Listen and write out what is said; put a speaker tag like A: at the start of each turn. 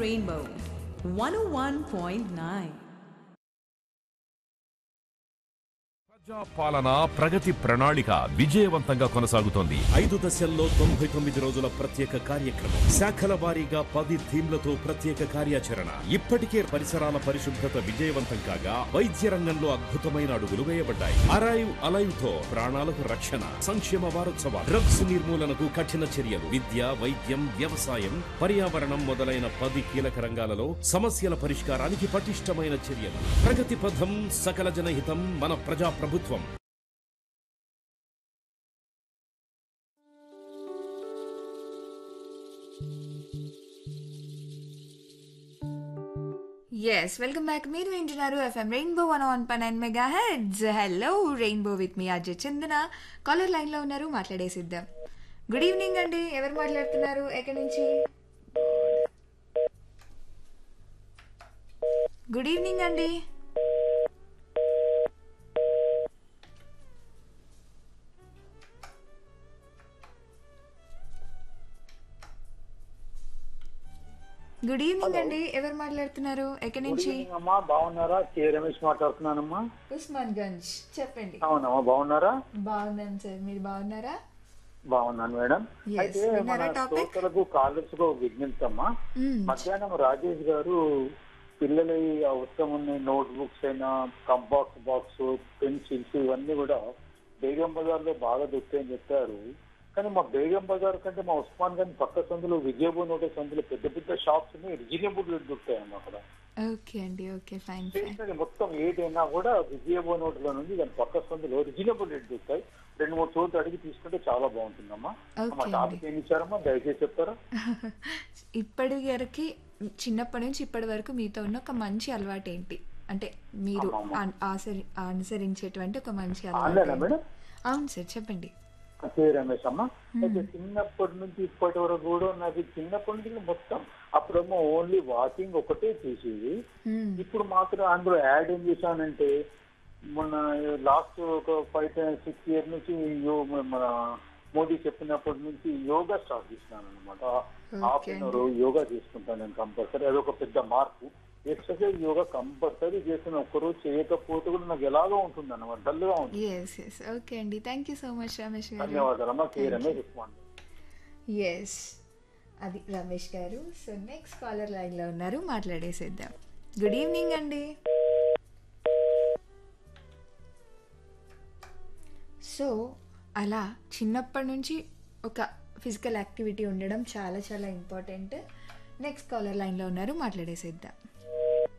A: Rainbow 101.9.
B: ప్రజా పాలన ప్రగతి ప్రణాళిక విజయవంతంగా కొనసాగుతోంది
C: ఐదు దశల్లో తొంభై తొమ్మిది రోజుల ప్రత్యేక కార్యక్రమం శాఖల వారీగా పది థీమ్లతో ప్రత్యేక కార్యాచరణ ఇప్పటికే పరిసరాల పరిశుభ్రత విజయవంతం కాగా వైద్య రంగంలో అద్భుతమైన అడుగులు వేయబడ్డాయి అరైవ్ అలైవ్ తో ప్రాణాలకు రక్షణ సంక్షేమ వారోత్సవాలు డ్రగ్స్ నిర్మూలనకు కఠిన చర్యలు విద్య వైద్యం వ్యవసాయం పర్యావరణం మొదలైన పది కీలక రంగాలలో సమస్యల పరిష్కారానికి పటిష్టమైన చర్యలు ప్రగతి పథం సకల జనహితం మన ప్రజా ప్రభుత్వం
D: ఎస్ వెల్కమ్ బ్యాక్ మీరు వింటున్నారు FM rainbow one one point nine mega hits hello rainbow with me Ajay Chandana caller లైన్లో ఉన్నారు మాట్లాడేసిద్దాం గుడ్ ఈవినింగ్ అండి ఎవరు మాట్లాడుతున్నారు ఎక్కడి నుంచి గుడ్ ఈవినింగ్ అండి గుడ్ ఈవినింగ్ అండి ఎవరు మాట్లాడుతున్నారు ఎక్కడి నుంచి
E: అమ్మా బాగున్నారా కే రమేష్ మాట్లాడుతున్నానమ్మా
D: ఉస్మాన్ గంజ్ చెప్పండి
E: అవునమ్మా బాగున్నారా
D: బాగున్నాను సార్ మీరు బాగున్నారా
E: బాగున్నాను మేడం
D: Yes.
E: అయితే
D: విన్నారా
E: మన
D: topic?
E: శ్రోతలకు కాలేజ్ కు విజ్ఞప్తి అమ్మా
D: మ్మ్.
E: మధ్యాహ్నం రాజేష్ గారు పిల్లల అవసరం ఉన్న నోట్ బుక్స్ అయినా కంపాక్స్ బాక్స్ పెన్సిల్స్ ఇవన్నీ కూడా బేగం బజార్ లో బాగా దొరుకుతాయని చెప్పారు కానీ మా బేగం బజార్ కంటే మా ఉస్మాన్ గంజ్ పక్క సందులో విజయపూర్ నోటే సందులో పెద్ద పెద్ద షాప్స్ రీజనబుల్ రేట్ దొరుకుతాయమ్మా అక్కడ
D: ఓకే అండి ఓకే ఫైన్ ఫైన్
E: స్టేషనరీ మొత్తం ఏదైనా కూడా విజయబో నోట్లో నుండి దాని పక్క సందులో రీజనబుల్ రేట్ దొరుకుతాయి రెండు మూడు చోట్ల అడిగి తీసుకుంటే చాలా బాగుంటుందమ్మా
D: Okay
E: మా టాపిక్ ఏమి ఇచ్చారమ్మా దయచేసి చెప్తారా
D: ఇప్పటి వరకు చిన్నప్పటి నుంచి ఇప్పటి వరకు మీతో ఉన్న ఒక మంచి అలవాటు ఏంటి అంటే మీరు
E: అమ్మమ్మ.
D: అన్- ఆసరి అనుసరించేటువంటి ఒక మంచి
E: ఆన్లైనా
D: అలవాటు
E: మేడం
D: ఏంటి? అవును సార్ చెప్పండి
E: కే రమేష్ అమ్మ అయితే చిన్నప్పటి నుంచి ఇప్పటి వరకు కూడా నాకు చిన్నప్పటి నుంచి మొత్తం అప్పుడేమో ఓన్లీ వాకింగ్ ఒకటే చేసేది
D: మ్మ్.
E: ఇప్పుడు మాత్రం అందులో యాడ్ ఏం చేశానంటే మొన్న లాస్ట్ ఒక ఫైవ్ సిక్స్ ఇయర్ నుంచి యో- మన మోదీ చెప్పినప్పటి నుంచి యోగా స్టార్ట్ చేసినాను అనమాట హాఫ్ అన్ అవర్ యోగా చేసుకుంటాను నేను కంపల్సరీ అదొక పెద్ద మార్పు ఎక్సర్సైజ్ యోగా కంపల్సరీ చేసిన ఒక్కరోజు చేయకపోతే కూడా నాకు ఎలాగో ఉంటుంది అనమాట డల్గా ఉంటుంది
D: ఎస్ ఎస్ ఓకే అండి thank you so much Ramesh గారు
E: ధన్యవాదాలు అమ్మా కే రమేష్ ఉస్మాన్
D: ఎస్ అది రమేష్ గారు సో నెక్స్ట్ కాలర్ లైన్లో ఉన్నారు మాట్లాడేసేద్దాం గుడ్ ఈవినింగ్ అండి సో అలా చిన్నప్పటి నుంచి ఒక ఫిజికల్ యాక్టివిటీ ఉండడం చాలా చాలా ఇంపార్టెంట్ నెక్స్ట్ కాలర్ లైన్లో ఉన్నారు మాట్లాడేసేద్దాం